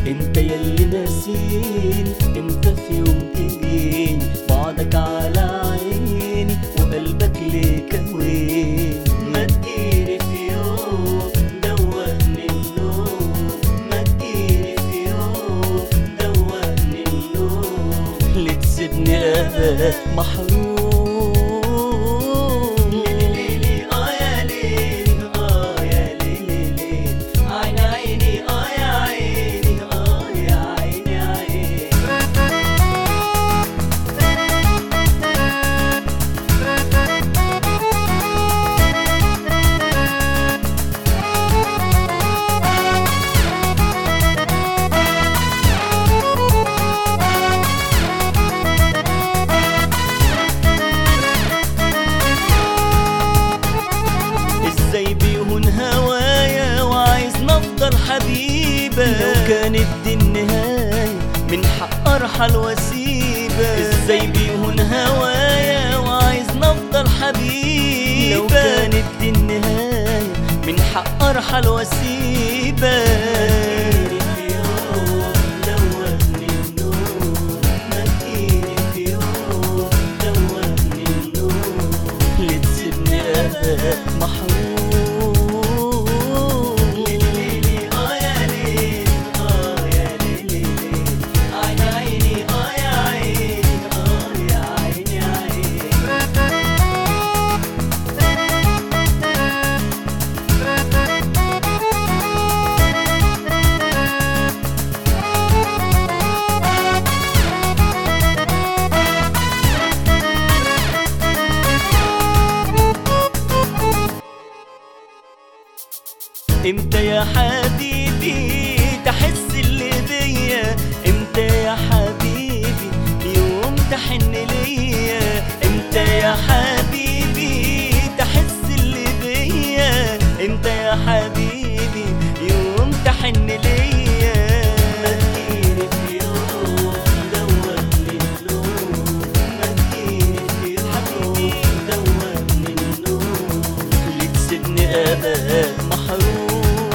انت يلي ناسيني امتى في يوم تجيني بعدك على عيني وقلبك ليه كوين ما تجيني في يوم دوقني النوم ما تجيني في يوم دوقني النوم ليه تسيبني ابد محروم ليلي اه يا ليلي اه يا ليلي ليلي عين عيني اه يا عيني اه يا عيني عيني ازاي بيهون هوايا وعايز نفضل حبيبة لو كانت دي النهاية من حق ارحل واسيبك ازاي بيهون هوايا وعايز نفضل حبيبة لو كانت دي النهاية من حق ارحل واسيبك اللي تسيبني ابد محروم ليلي اه يا ليلي اه يا ليلي عين عيني اه يا عيني اه يا عيني عيني امتى يا حبيبي تحس اللي بيا امتى يا حبيبي يوم تحن ليا امتى يا حبيبي تحس اللي بيا امتى يا حبيبي يوم تحن ليا ما تجيني في يوم دوقني النوم ما تجيني في يوم دوقني النوم اللي تسيبني ابد محروم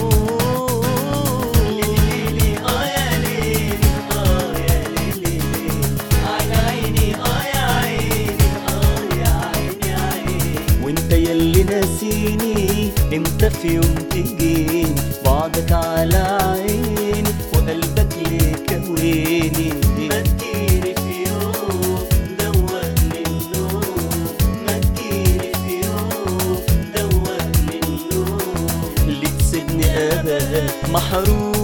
ليلي اه يا ليلي اه يا ليلي عين عيني اه يا عيني اه يا عيني عيني وانت يلي ناسيني امتى في يوم تجيني بعدك على عيني وقلبك ليه كويني ما تجيني في يوم دوقني النوم ما تجيني في يوم دوقني النوم اللي تسيبني ابد محروم